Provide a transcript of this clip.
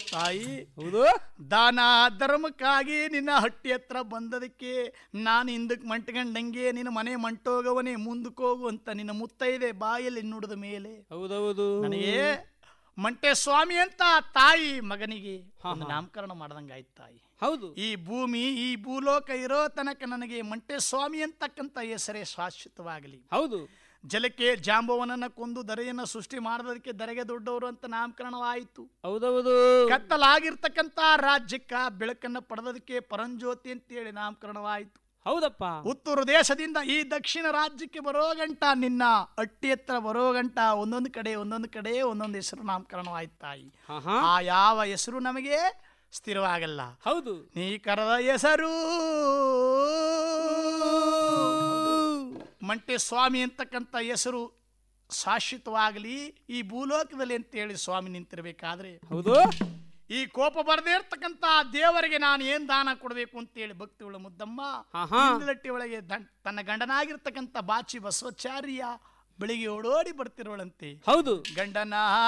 ತಾಯಿ ಹೌದು ದಾನ ಧರ್ಮಕ್ಕಾಗಿ ನಿನ್ನ ಹಟ್ಟಿ ಹತ್ರ ಬಂದದಕ್ಕೆ ನಾನು ಹಿಂದಕ್ಕೆ ಮಂಟ್ಕಂಡಂಗೆ ನಿನ್ನ ಮನೆ ಮಂಟೋಗವನೇ ಮುಂದಕ್ಕೆ ಹೋಗು ಅಂತ ನಿನ್ನ ಮುತ್ತೈದೆ ಬಾಯಲ್ಲಿ ನುಡಿದ ಮೇಲೆ ಹೌದೌದು ನನಗೆ ಮಂಟೆ ಸ್ವಾಮಿ ಅಂತ ತಾಯಿ ಮಗನಿಗೆ ಹಾ, ಒಂದು ಹಾ. ನಾಮಕರಣ ಮಾಡ್ದಂಗಾಯ್ತು ತಾಯಿ ಹೌದು ಈ ಭೂಮಿ ಈ ಭೂಲೋಕ ಇರೋ ತನಕ ನನಗೆ ಮಂಟೆ ಸ್ವಾಮಿ ಅಂತಕ್ಕಂಥ ಹೆಸರೇ ಶಾಶ್ವತವಾಗಲಿ ಹೌದು ಜಲಕ್ಕೆ ಜಾಂಬವನನ್ನ ಕೊಂದು ದರೆಯನ್ನ ಸೃಷ್ಟಿ ಮಾಡೋದಕ್ಕೆ ದರೆಗೆ ದೊಡ್ಡವರು ಅಂತ ನಾಮಕರಣವಾಯಿತು ಹೌದೌದು ಕತ್ತಲಾಗಿರ್ತಕ್ಕಂಥ ರಾಜ್ಯಕ್ಕ ಬೆಳಕನ್ನ ಪಡೆದದಕ್ಕೆ ಪರಂಜ್ಯೋತಿ ಅಂತೇಳಿ ನಾಮಕರಣವಾಯಿತು ಹೌದಪ್ಪ ಉತ್ತರ ದೇಶದಿಂದ ಈ ದಕ್ಷಿಣ ರಾಜ್ಯಕ್ಕೆ ಬರೋ ಗಂಟ ನಿನ್ನ ಅಟ್ಟಿ ಹತ್ರ ಬರೋ ಗಂಟ ಒಂದೊಂದು ಕಡೆ ಒಂದೊಂದು ಕಡೆ ಒಂದೊಂದು ಹೆಸರು ನಾಮಕರಣವಾಯ್ತು ತಾಯಿ ಹಾ ಹಾ ಆ ಯಾವ ಹೆಸರು ನಮಗೆ ಸ್ಥಿರವಾಗಲ್ಲ ಹೌದು ನೀ ಕರೆದ ಹೆಸರು ಮಂಟೆ ಸ್ವಾಮಿ ಅಂತಕ್ಕಂಥ ಹೆಸರು ಶಾಶ್ವತವಾಗಲಿ ಈ ಭೂಲೋಕದಲ್ಲಿ ಅಂತೇಳಿ ಸ್ವಾಮಿ ನಿಂತಿರಬೇಕಾದ್ರೆ ಹೌದು ಈ ಕೋಪ ಬರದೇ ಇರ್ತಕ್ಕಂಥ ದೇವರಿಗೆ ನಾನು ಏನ್ ದಾನ ಕೊಡಬೇಕು ಅಂತೇಳಿ ಭಕ್ತಿಗಳ ಮುದ್ದಮ್ಮ ಹಾ ಹಾ ಹಿಂದಲಟ್ಟಿ ಒಳಗೆ ದಂ- ತನ್ನ ಗಂಡನಾಗಿರ್ತಕ್ಕಂಥ ಬಾಚಿ ಬಸವಚಾರ್ಯ ಬೆಳಿಗ್ಗೆ ಓಡೋಡಿ ಬರ್ತಿರೋಳಂತೆ ಹೌದು ಗಂಡನ